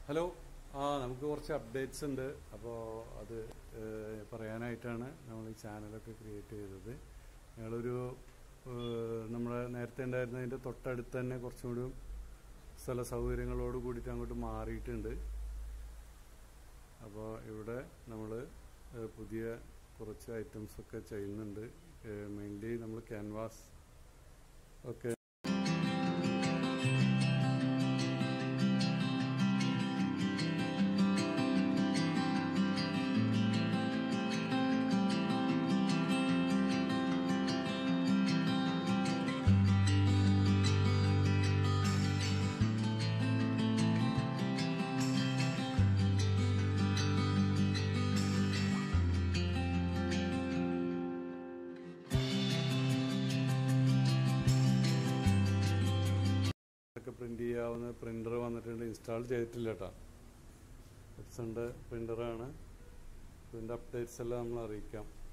hello ആ നമുക്ക് കുറച്ച് അപ്ഡേറ്റ്സ് ഉണ്ട് അപ്പോൾ അത് ഏഹ്, പറയാനായിട്ടാണ് നമ്മൾ ഈ ചാനലൊക്കെ ക്രിയേറ്റ് ചെയ്തത് ഞങ്ങളൊരു ഏഹ്, നമ്മുടെ നേരത്തെ ഉണ്ടായിരുന്നതിൻ്റെ തൊട്ടടുത്ത് തന്നെ കുറച്ചും കൂടി സ്ഥല സൗകര്യങ്ങളോട് കൂടിയിട്ട് അങ്ങോട്ട് മാറിയിട്ടുണ്ട് അപ്പോൾ ഇവിടെ നമ്മൾ പുതിയ കുറച്ച് ഐറ്റംസ് ഒക്കെ ചെയ്യുന്നുണ്ട് മെയിൻലി നമ്മൾ ക്യാൻവാസ് ഒക്കെ ഒക്കെ പ്രിന്റ് ചെയ്യാവുന്ന പ്രിന്റർ വന്നിട്ടുണ്ട് ഇൻസ്റ്റാൾ ചെയ്തിട്ടില്ല കേട്ടോ എപ്സന്റെ പ്രിന്ററാണ് ഇതിൻ്റെ അപ്ഡേറ്റ്സ് എല്ലാം നമ്മൾ അറിയിക്കാം